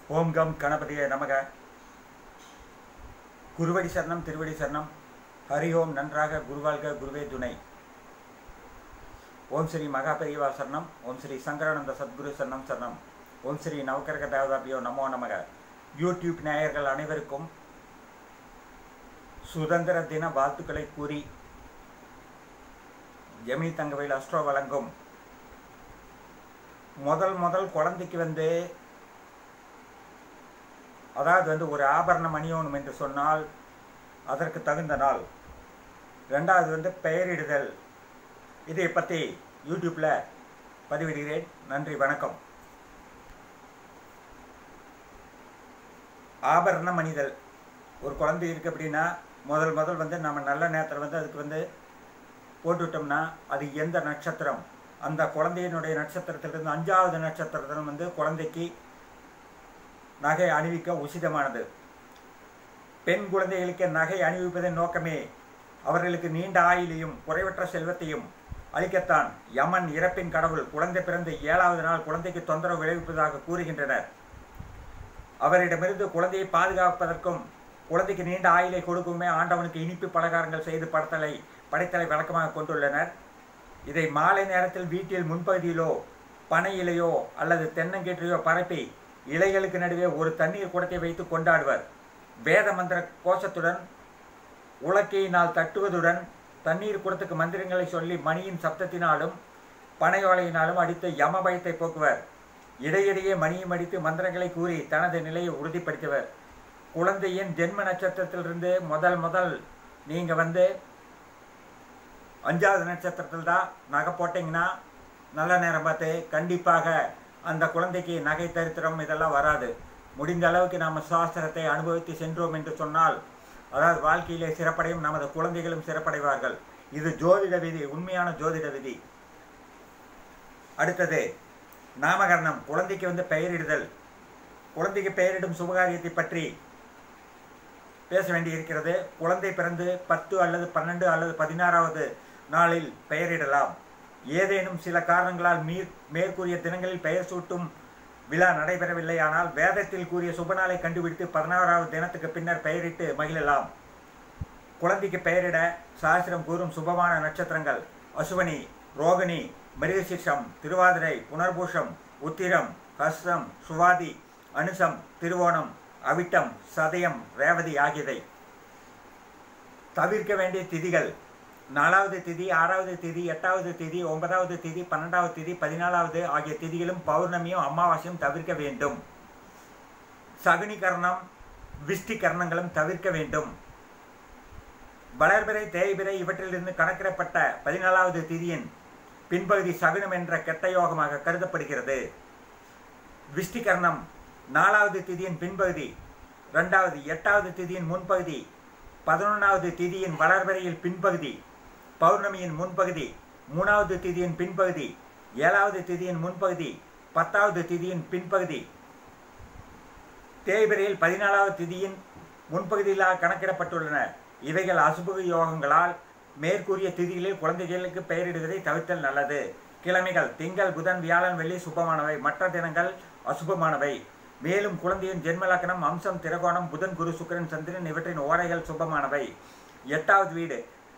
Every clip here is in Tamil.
ஓம் கம் கணபதியே நமக குருவடி சரணம் திருவடி சரணம் ஹரி ஓம் நன்றாக குருவாழ்க குருவே துணை ஓம் ஸ்ரீ மகாபெரிவா சரணம் ஓம் ஸ்ரீ சங்கரானந்த சத்குரு சரணம் சரணம் ஓம் ஸ்ரீ நவக்கரக தேவதாபியோ நமோ நமக யூடியூப் நேயர்கள் அனைவருக்கும் சுதந்திர தின வாழ்த்துக்களை கூறி ஜெமினி தங்கவேல் அஸ்ட்ரோ வழங்கும் முதல் முதல் குழந்தைக்கு வந்து அதாவது வந்து ஒரு ஆபரணம் அணியணும் என்று சொன்னால் அதற்கு தகுந்த நாள் ரெண்டாவது வந்து பெயரிடுதல் இதை பற்றி யூடியூப்பில் பதிவிடுகிறேன் நன்றி வணக்கம் ஆபரணம் அணிதல் ஒரு குழந்தை இருக்குது அப்படின்னா முதல் முதல் வந்து நம்ம நல்ல நேரத்தில் வந்து அதுக்கு வந்து போட்டுவிட்டோம்னா அது எந்த நட்சத்திரம் அந்த குழந்தையினுடைய நட்சத்திரத்திலிருந்து அஞ்சாவது நட்சத்திரத்தில் வந்து குழந்தைக்கு நகை அணிவிக்க உசிதமானது பெண் குழந்தைகளுக்கு நகை அணிவிப்பதன் நோக்கமே அவர்களுக்கு நீண்ட ஆயிலையும் குறைவற்ற செல்வத்தையும் அளிக்கத்தான் யமன் இறப்பின் கடவுள் குழந்தை பிறந்து ஏழாவது நாள் குழந்தைக்கு தொந்தரவு விளைவிப்பதாக கூறுகின்றனர் அவரிடமிருந்து குழந்தையை பாதுகாப்பதற்கும் குழந்தைக்கு நீண்ட ஆயிலை கொடுக்குமே ஆண்டவனுக்கு இனிப்பு பலகாரங்கள் செய்து படத்தலை படைத்தலை வழக்கமாக கொண்டுள்ளனர் இதை மாலை நேரத்தில் வீட்டில் முன்பகுதியிலோ பனை இலையோ அல்லது தென்னங்கீற்றையோ பரப்பி இலைகளுக்கு நடுவே ஒரு தண்ணீர் குடத்தை வைத்து கொண்டாடுவர் வேத மந்திர கோஷத்துடன் உலக்கையினால் தட்டுவதுடன் தண்ணீர் குடத்துக்கு மந்திரங்களை சொல்லி மணியின் சப்தத்தினாலும் பனையோலையினாலும் அடித்து யம பயத்தை போக்குவர் இடையிடையே மணியும் அடித்து மந்திரங்களை கூறி தனது நிலையை உறுதிப்படுத்துவர் குழந்தையின் ஜென்ம நட்சத்திரத்திலிருந்து முதல் முதல் நீங்கள் வந்து அஞ்சாவது நட்சத்திரத்தில் தான் நகை போட்டிங்கன்னா நல்ல நேரம் பார்த்து கண்டிப்பாக அந்த குழந்தைக்கு நகை தரித்திரம் இதெல்லாம் வராது முடிந்த அளவுக்கு நாம் சாஸ்திரத்தை அனுபவித்து சென்றோம் என்று சொன்னால் அதாவது வாழ்க்கையிலே சிறப்படையும் நமது குழந்தைகளும் சிறப்படைவார்கள் இது ஜோதிட விதி உண்மையான ஜோதிட விதி அடுத்தது நாமகரணம் குழந்தைக்கு வந்து பெயரிடுதல் குழந்தைக்கு பெயரிடும் சுபகாரியத்தை பற்றி பேச வேண்டியிருக்கிறது குழந்தை பிறந்து பத்து அல்லது பன்னெண்டு அல்லது பதினாறாவது நாளில் பெயரிடலாம் ஏதேனும் சில காரணங்களால் மீர் மேற்கூறிய தினங்களில் பெயர் சூட்டும் விழா நடைபெறவில்லை ஆனால் வேதத்தில் கூறிய சுபநாளை கண்டுபிடித்து பதினாறாவது தினத்துக்கு பின்னர் பெயரிட்டு மகிழலாம் குழந்தைக்கு பெயரிட சாஸ்திரம் கூறும் சுபமான நட்சத்திரங்கள் அசுவனி ரோகிணி மிருகசீர்ஷம் திருவாதிரை புனர்பூஷம் உத்திரம் ஹஸ்தம் சுவாதி அனுசம் திருவோணம் அவிட்டம் சதயம் ரேவதி ஆகியவை தவிர்க்க வேண்டிய திதிகள் நாலாவது திதி ஆறாவது திதி எட்டாவது திதி ஒன்பதாவது திதி பன்னெண்டாவது திதி பதினாலாவது ஆகிய திதிகளும் பௌர்ணமியும் அமாவாசையும் தவிர்க்க வேண்டும் சகுனி கர்ணம் விஷ்டி கர்ணங்களும் தவிர்க்க வேண்டும் வளர்பிறை தேய்பிறை இவற்றிலிருந்து கணக்கிடப்பட்ட பதினாலாவது திதியின் பின்பகுதி சகுனம் என்ற கெட்ட யோகமாக கருதப்படுகிறது விஷ்டி கர்ணம் நாலாவது திதியின் பின்பகுதி ரெண்டாவது எட்டாவது திதியின் முன்பகுதி பதினொன்றாவது திதியின் வளர்வரையில் பின்பகுதி பௌர்ணமியின் முன்பகுதி மூணாவது திதியின் பின்பகுதி ஏழாவது திதியின் முன்பகுதி பத்தாவது திதியின் பின்பகுதி தேய்பிரையில் பதினாலாவது திதியின் முன்பகுதியிலாக கணக்கிடப்பட்டுள்ளன இவைகள் அசுப யோகங்களால் மேற்கூறிய திதிகளில் குழந்தைகளுக்கு பெயரிடுவதை தவிர்த்தல் நல்லது கிழமைகள் திங்கள் புதன் வியாழன் வெள்ளி சுபமானவை மற்ற தினங்கள் அசுபமானவை மேலும் குழந்தையின் ஜென்ம லக்கணம் அம்சம் திரகோணம் புதன் குரு சுக்கரன் சந்திரன் இவற்றின் ஓரைகள் சுபமானவை எட்டாவது வீடு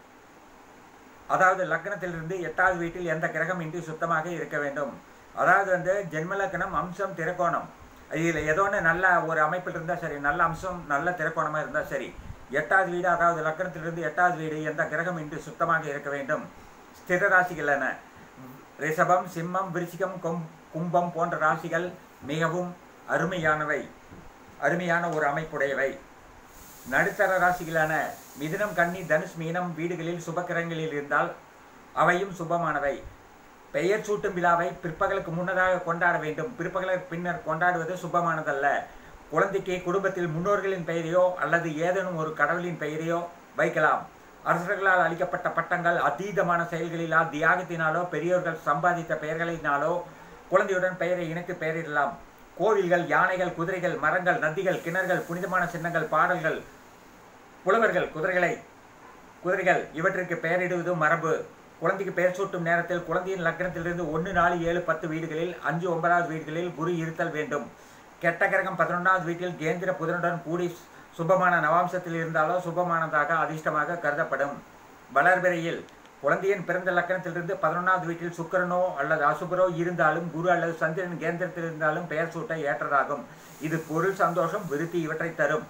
அதாவது லக்னத்திலிருந்து எட்டாவது வீட்டில் எந்த கிரகம் இன்றி சுத்தமாக இருக்க வேண்டும் அதாவது வந்து ஜென்ம லக்கணம் அம்சம் திரக்கோணம் இதில் ஏதோ ஒன்று நல்ல ஒரு அமைப்பில் இருந்தால் சரி நல்ல அம்சம் நல்ல திரக்கோணமாக இருந்தால் சரி எட்டாவது வீடு அதாவது லக்கணத்திலிருந்து எட்டாவது வீடு எந்த கிரகம் இன்றி சுத்தமாக இருக்க வேண்டும் ஸ்திர ராசிகள் என ரிஷபம் சிம்மம் விருச்சிகம் கொம் கும்பம் போன்ற ராசிகள் மிகவும் அருமையானவை அருமையான ஒரு அமைப்புடையவை நடுத்தர ராசிகளான மிதுனம் கன்னி தனுஷ் மீனம் வீடுகளில் சுபக்கிரங்களில் இருந்தால் அவையும் சுபமானவை பெயர் சூட்டும் விழாவை பிற்பகலுக்கு முன்னதாக கொண்டாட வேண்டும் பிற்பகலுக்கு பின்னர் கொண்டாடுவது சுபமானதல்ல குழந்தைக்கு குடும்பத்தில் முன்னோர்களின் பெயரையோ அல்லது ஏதேனும் ஒரு கடவுளின் பெயரையோ வைக்கலாம் அரசர்களால் அளிக்கப்பட்ட பட்டங்கள் அதீதமான செயல்களிலா தியாகத்தினாலோ பெரியோர்கள் சம்பாதித்த பெயர்களினாலோ குழந்தையுடன் பெயரை இணைத்து பெயரிடலாம் கோவில்கள் யானைகள் குதிரைகள் மரங்கள் நதிகள் கிணறுகள் புனிதமான சின்னங்கள் பாடல்கள் புலவர்கள் குதிரைகளை குதிரைகள் இவற்றிற்கு பெயரிடுவதும் மரபு குழந்தைக்கு பெயர் சூட்டும் நேரத்தில் குழந்தையின் லக்னத்திலிருந்து ஒன்று நாலு ஏழு பத்து வீடுகளில் அஞ்சு ஒன்பதாவது வீடுகளில் குரு இருத்தல் வேண்டும் கெட்ட கிரகம் பதினொன்றாவது வீட்டில் கேந்திர புதனுடன் கூடி சுபமான நவாம்சத்தில் இருந்தாலோ சுபமானதாக அதிர்ஷ்டமாக கருதப்படும் வளர்பிறையில் குழந்தையின் பிறந்த லக்கணத்திலிருந்து பதினொன்றாவது வீட்டில் சுக்கிரனோ அல்லது அசுபரோ இருந்தாலும் குரு அல்லது சந்திரன் கேந்திரத்தில் இருந்தாலும் பெயர் சூட்ட ஏற்றதாகும் இது பொருள் சந்தோஷம் விருத்தி இவற்றை தரும்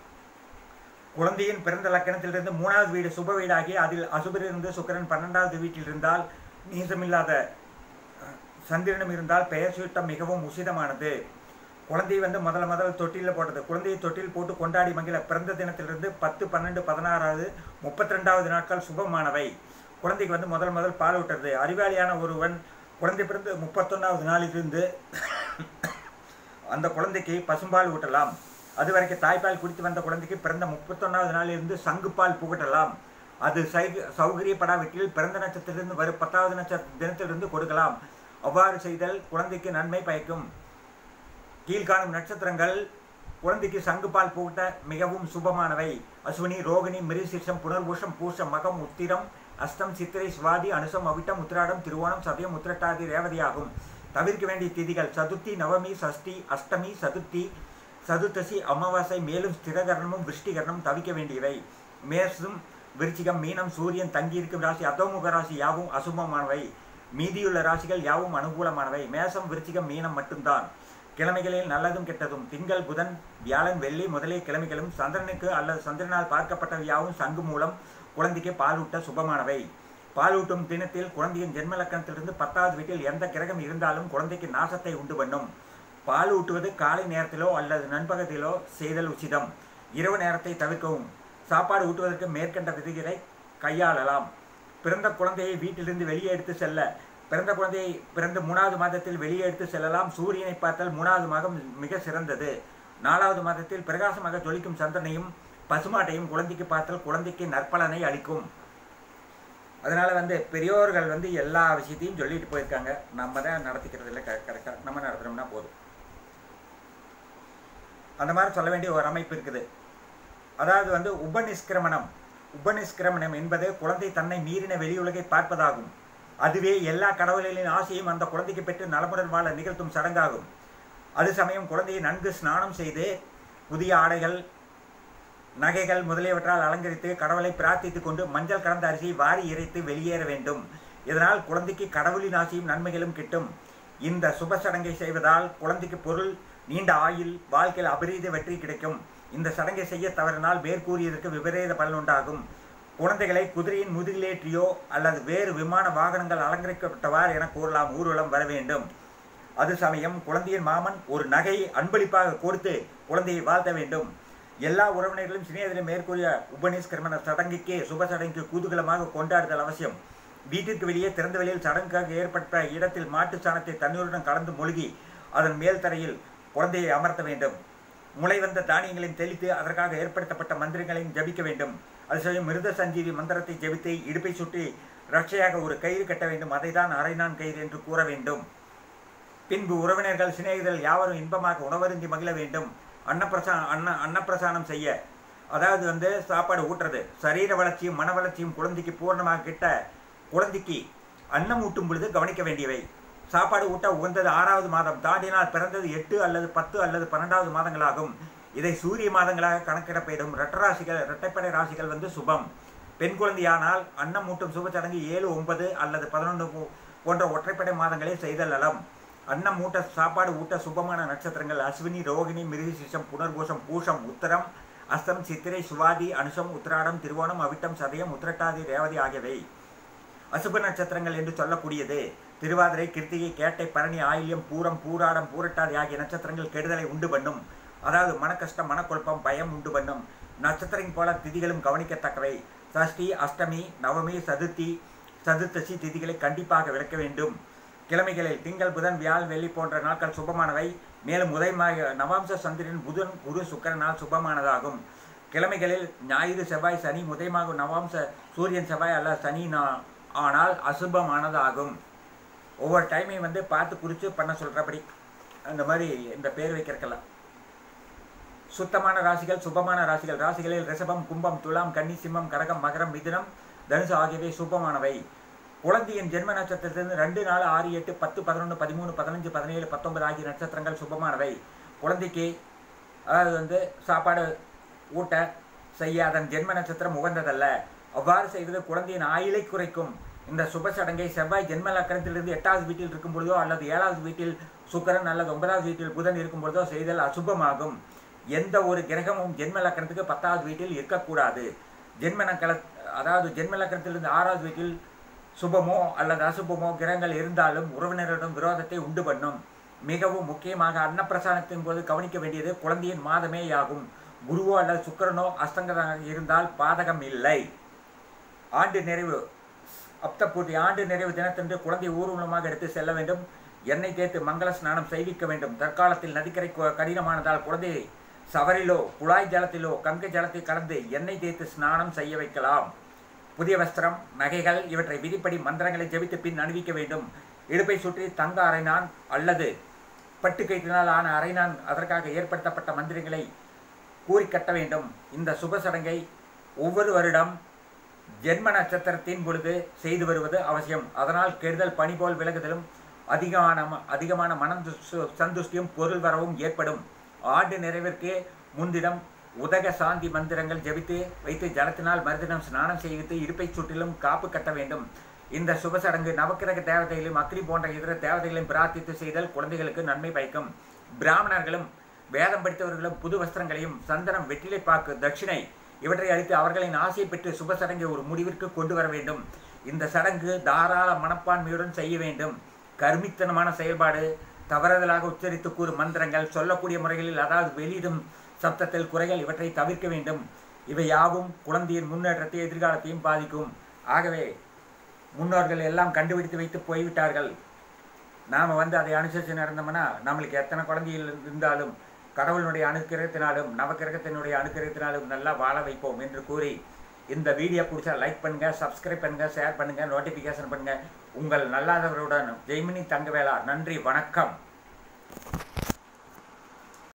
குழந்தையின் பிறந்த லக்கணத்திலிருந்து மூணாவது வீடு சுப வீடாகி அதில் அசுபர் இருந்து சுக்கிரன் பன்னெண்டாவது வீட்டில் இருந்தால் நீசமில்லாத அஹ், சந்திரனும் இருந்தால் பெயர் சூட்டம் மிகவும் உசிதமானது குழந்தை வந்து முதல்ல முதல்ல தொட்டிலில் போட்டது குழந்தையை தொட்டில் போட்டு கொண்டாடி மகிழ பிறந்த தினத்திலிருந்து பத்து பன்னெண்டு பதினாறாவது முப்பத்தி ரெண்டாவது நாட்கள் சுபமானவை குழந்தைக்கு வந்து முதல் முதல் பால் ஊட்டுறது அறிவாளியான ஒருவன் குழந்தை பிறந்து முப்பத்தொன்னாவது நாளிலிருந்து அந்த குழந்தைக்கு பசும்பால் ஊட்டலாம் அது வரைக்கும் தாய்ப்பால் குடித்து வந்த குழந்தைக்கு பிறந்த முப்பத்தொன்னாவது நாளிலிருந்து சங்குப்பால் புகட்டலாம் அது சை சௌகரியப்படாவிட்டில் பிறந்த நட்சத்திரத்திலிருந்து வரும் பத்தாவது நட்சத்திர தினத்திலிருந்து கொடுக்கலாம் அவ்வாறு செய்தல் குழந்தைக்கு நன்மை பயக்கும் கீழ்காணும் நட்சத்திரங்கள் குழந்தைக்கு சங்குபால் பூட்ட மிகவும் சுபமானவை அஸ்வினி ரோகிணி மிருசிஷம் புனர்பூஷம் பூஷம் மகம் உத்திரம் அஸ்தம் சித்திரை சுவாதி அனுசம் அவிட்டம் உத்திராடம் திருவோணம் சதயம் உத்திரட்டாதி ரேவதி ஆகும் தவிர்க்க வேண்டிய திதிகள் சதுர்த்தி நவமி சஷ்டி அஷ்டமி சதுர்த்தி சதுர்த்தசி அமாவாசை மேலும் ஸ்திரகரணமும் விருஷ்டிகரணமும் தவிக்க வேண்டியவை மேசும் விருச்சிகம் மீனம் சூரியன் தங்கியிருக்கும் ராசி அதோமுக ராசி யாவும் அசுபமானவை மீதியுள்ள ராசிகள் யாவும் அனுகூலமானவை மேசம் விருச்சிகம் மீனம் மட்டும்தான் கிழமைகளில் நல்லதும் கெட்டதும் திங்கள் புதன் வியாழன் வெள்ளி முதலிய கிழமைகளும் சந்திரனுக்கு அல்லது சந்திரனால் பார்க்கப்பட்ட யாவும் சங்கு மூலம் குழந்தைக்கு பாலூட்ட சுபமானவை பாலூட்டும் தினத்தில் குழந்தையின் ஜென்ம லக்கணத்திலிருந்து பத்தாவது வீட்டில் எந்த கிரகம் இருந்தாலும் குழந்தைக்கு நாசத்தை உண்டு பண்ணும் பால் ஊட்டுவது காலை நேரத்திலோ அல்லது நண்பகத்திலோ செய்தல் உச்சிதம் இரவு நேரத்தை தவிர்க்கவும் சாப்பாடு ஊட்டுவதற்கு மேற்கண்ட விதிகளை கையாளலாம் பிறந்த குழந்தையை வீட்டிலிருந்து வெளியே எடுத்து செல்ல பிறந்த குழந்தையை பிறந்த மூணாவது மாதத்தில் வெளியே எடுத்து செல்லலாம் சூரியனை பார்த்தால் மூணாவது மாதம் மிக சிறந்தது நாலாவது மாதத்தில் பிரகாசமாக ஜொலிக்கும் சந்திரனையும் பசுமாட்டையும் குழந்தைக்கு பார்த்தால் குழந்தைக்கு நற்பலனை அளிக்கும் அதனால வந்து பெரியோர்கள் வந்து எல்லா விஷயத்தையும் சொல்லிட்டு போயிருக்காங்க நம்ம தான் நடத்திக்கிறது இல்லை கரெக்டாக நம்ம நடத்துனோம்னா போதும் அந்த மாதிரி சொல்ல வேண்டிய ஒரு அமைப்பு இருக்குது அதாவது வந்து உபநிஷ்கிரமணம் உபநிஷ்கிரமணம் என்பது குழந்தை தன்னை மீறின வெளியுலகை பார்ப்பதாகும் அதுவே எல்லா கடவுள்களின் ஆசையும் அந்த குழந்தைக்கு பெற்று நலமுடன் வாழ நிகழ்த்தும் சடங்காகும் அது சமயம் குழந்தையை நன்கு ஸ்நானம் செய்து புதிய ஆடைகள் நகைகள் முதலியவற்றால் அலங்கரித்து கடவுளை பிரார்த்தித்துக் கொண்டு மஞ்சள் கலந்த அரிசியை வாரி இறைத்து வெளியேற வேண்டும் இதனால் குழந்தைக்கு கடவுளின் ஆசையும் நன்மைகளும் கிட்டும் இந்த சுப சடங்கை செய்வதால் குழந்தைக்கு பொருள் நீண்ட ஆயுள் வாழ்க்கையில் அபரீத வெற்றி கிடைக்கும் இந்த சடங்கை செய்ய தவறினால் மேற்கூறியதற்கு விபரீத பலன் உண்டாகும் குழந்தைகளை குதிரையின் முதுகிலேற்றியோ அல்லது வேறு விமான வாகனங்கள் அலங்கரிக்கப்பட்டவார் என கூறலாம் ஊர்வலம் வர வேண்டும் அது சமயம் குழந்தையின் மாமன் ஒரு நகையை அன்பளிப்பாக கொடுத்து குழந்தையை வாழ்த்த வேண்டும் எல்லா உறவினர்களும் சிநேகிதரும் மேற்கூறிய உபநிஷ்கிரமண சடங்குக்கே சுப சடங்கு குதூகலமாக கொண்டாடுதல் அவசியம் வீட்டிற்கு வெளியே திறந்த வெளியில் சடங்குக்காக ஏற்பட்ட இடத்தில் மாட்டு சாணத்தை தண்ணீருடன் கலந்து மூழ்கி அதன் மேல் தரையில் குழந்தையை அமர்த்த வேண்டும் முளை வந்த தானியங்களையும் தெளித்து அதற்காக ஏற்படுத்தப்பட்ட மந்திரங்களையும் ஜபிக்க வேண்டும் அது செய்யும் மிருத சஞ்சீவி மந்திரத்தை ஜபித்து இடுப்பை சுற்றி ரட்சையாக ஒரு கயிறு கட்ட வேண்டும் அதை தான் அரைநான் கயிறு என்று கூற வேண்டும் பின்பு உறவினர்கள் சிநேகிதர்கள் யாவரும் இன்பமாக உணவருந்தி மகிழ வேண்டும் அன்னப்பிரசா அன்ன அன்னப்பிரசானம் செய்ய அதாவது வந்து சாப்பாடு ஊட்டுறது சரீர வளர்ச்சியும் மன வளர்ச்சியும் குழந்தைக்கு பூர்ணமாக கிட்ட குழந்தைக்கு அன்னம் ஊட்டும் பொழுது கவனிக்க வேண்டியவை சாப்பாடு ஊட்ட உகந்தது ஆறாவது மாதம் தாண்டினால் பிறந்தது எட்டு அல்லது பத்து அல்லது பன்னெண்டாவது மாதங்களாகும் இதை சூரிய மாதங்களாக கணக்கிடப்படும் இரட்டராசிகள் இரட்டைப்படை ராசிகள் வந்து சுபம் பெண் குழந்தையானால் அன்னம் ஊட்டும் சுப சடங்கு ஏழு ஒன்பது அல்லது பதினொன்று போன்ற ஒற்றைப்படை மாதங்களில் செய்தல் நலம் அன்னம் ஊட்ட சாப்பாடு ஊட்ட சுபமான நட்சத்திரங்கள் அஸ்வினி ரோகிணி மிருகசிஷம் புனர்பூஷம் பூஷம் உத்தரம் அஸ்தம் சித்திரை சுவாதி அனுஷம் உத்திராடம் திருவோணம் அவிட்டம் சதயம் உத்திரட்டாதி ரேவதி ஆகியவை அசுப நட்சத்திரங்கள் என்று சொல்லக்கூடியது திருவாதிரை கிருத்திகை கேட்டை பரணி ஆயில்யம் பூரம் பூராடம் பூரட்டாதி ஆகிய நட்சத்திரங்கள் கெடுதலை உண்டு பண்ணும் அதாவது மனக்கஷ்டம் மனக்குழப்பம் பயம் உண்டு பண்ணும் நட்சத்திரம் போல திதிகளும் கவனிக்கத்தக்கவை சஷ்டி அஷ்டமி நவமி சதுர்த்தி சதுர்த்தசி திதிகளை கண்டிப்பாக விளக்க வேண்டும் கிழமைகளில் திங்கள் புதன் வியாழ் வெள்ளி போன்ற நாட்கள் சுபமானவை மேலும் உதயமாக நவாம்ச சந்திரன் புதன் குரு சுக்கரனால் சுபமானதாகும் கிழமைகளில் ஞாயிறு செவ்வாய் சனி உதயமாக நவாம்ச சூரியன் செவ்வாய் அல்ல சனி நா- ஆனால் அசுபமானதாகும் ஒவ்வொரு டைமையும் வந்து பார்த்து குறித்து பண்ண சொல்கிறபடி அந்த மாதிரி இந்த பேர் வைக்கிறக்கெல்லாம் சுத்தமான ராசிகள் சுபமான ராசிகள் ராசிகளில் ரிஷபம் கும்பம் துலாம் கன்னி சிம்மம் கடகம் மகரம் மிதுனம் தனுசு ஆகியவை சுபமானவை குழந்தையின் ஜென்ம நட்சத்திரத்திலிருந்து ரெண்டு நாலு ஆறு எட்டு பத்து பதினொன்று பதிமூணு பதினஞ்சு பதினேழு பத்தொன்பது ஆகிய நட்சத்திரங்கள் சுபமானவை குழந்தைக்கு அதாவது வந்து சாப்பாடு ஊட்ட செய்ய அதன் ஜென்ம நட்சத்திரம் உகந்ததல்ல அவ்வாறு செய்வது குழந்தையின் ஆயுளை குறைக்கும் இந்த சுப சடங்கை செவ்வாய் ஜென்ம லக்கணத்திலிருந்து எட்டாவது வீட்டில் இருக்கும் பொழுதோ அல்லது ஏழாவது வீட்டில் சுக்கரன் அல்லது ஒன்பதாவது வீட்டில் புதன் இருக்கும் பொழுதோ செய்தல் அசுபமாகும் எந்த ஒரு கிரகமும் ஜென்ம லக்கணத்துக்கு பத்தாவது வீட்டில் இருக்கக்கூடாது ஜென்ம நக்கல அதாவது ஜென்ம லக்கணத்திலிருந்து ஆறாவது வீட்டில் சுபமோ அல்லது அசுபமோ கிரகங்கள் இருந்தாலும் உறவினரிடம் விரோதத்தை உண்டு பண்ணும் மிகவும் முக்கியமாக அன்னப்பிரசானத்தின் போது கவனிக்க வேண்டியது குழந்தையின் மாதமே ஆகும் குருவோ அல்லது சுக்கரனோ அஸ்தங்கராக இருந்தால் பாதகம் இல்லை ஆண்டு நிறைவு அப்தப்பூர்த்தி ஆண்டு நிறைவு தினத்தன்று குழந்தை ஊர்வலமாக எடுத்து செல்ல வேண்டும் எண்ணெய் தேய்த்து மங்கள ஸ்நானம் செய்விக்க வேண்டும் தற்காலத்தில் நதிக்கரை கு- கடினமானதால் குழந்தையை சவரிலோ குழாய் ஜலத்திலோ கங்கை ஜலத்தை கலந்து எண்ணெய் தேய்த்து ஸ்நானம் செய்ய வைக்கலாம் புதிய வஸ்திரம் நகைகள் இவற்றை விதிப்படி மந்திரங்களை ஜெபித்து பின் அணிவிக்க வேண்டும் இடுப்பை சுற்றி தங்க அரைநான் அல்லது பட்டு கயிற்றினால் ஆன அரைநான் அதற்காக ஏற்படுத்தப்பட்ட மந்திரங்களை கூறி கட்ட வேண்டும் இந்த சுப சடங்கை ஒவ்வொரு வருடம் ஜென்ம நட்சத்திரத்தின் பொழுது செய்து வருவது அவசியம் அதனால் கெடுதல் பனி போல் விலகுதலும் அதிகமான ம- அதிகமான மனம் துஷ்- சந்துஷ்டியும் பொருள் வரவும் ஏற்படும் ஆண்டு நிறைவிற்கு முன்தினம் உதக சாந்தி மந்திரங்கள் ஜெபித்து வைத்து ஜலத்தினால் மறுதினம் ஸ்நானம் செய்வித்து இடுப்பை சுற்றிலும் காப்பு கட்ட வேண்டும் இந்த சுப சடங்கு நவக்கிரக தேவதைகளையும் அக்னி போன்ற இதர தேவதைகளையும் பிரார்த்தித்து செய்தல் குழந்தைகளுக்கு நன்மை பயக்கும் பிராமணர்களும் வேதம் படித்தவர்களும் புது வஸ்திரங்களையும் சந்தனம் வெற்றிலை பாக்கு தட்சிணை இவற்றை அளித்து அவர்களின் ஆசை பெற்று சுப சடங்கை ஒரு முடிவிற்கு கொண்டு வர வேண்டும் இந்த சடங்கு தாராள மனப்பான்மையுடன் செய்ய வேண்டும் கருமித்தனமான செயல்பாடு தவறுதலாக உச்சரித்து கூறும் மந்திரங்கள் சொல்லக்கூடிய முறைகளில் அதாவது வெளியிடும் சப்தத்தில் குறைகள் இவற்றை தவிர்க்க வேண்டும் இவை யாவும் குழந்தையின் முன்னேற்றத்தை எதிர்காலத்தையும் பாதிக்கும் ஆகவே முன்னோர்கள் எல்லாம் கண்டுபிடித்து வைத்து போய்விட்டார்கள் நாம் வந்து அதை அனுசரித்து நடந்தோம்னா நம்மளுக்கு எத்தனை குழந்தைகள் இருந்தாலும் கடவுளுடைய அனுக்கிரகத்தினாலும் நவக்கிரகத்தினுடைய அனுக்கிரகத்தினாலும் நல்லா வாழ வைப்போம் என்று கூறி இந்த வீடியோ பிடிச்சா லைக் பண்ணுங்க சப்ஸ்கிரைப் பண்ணுங்க ஷேர் பண்ணுங்க நோட்டிஃபிகேஷன் பண்ணுங்க உங்கள் நல்லாதவருடன் ஜெய்மினி தங்கவேலா நன்றி வணக்கம்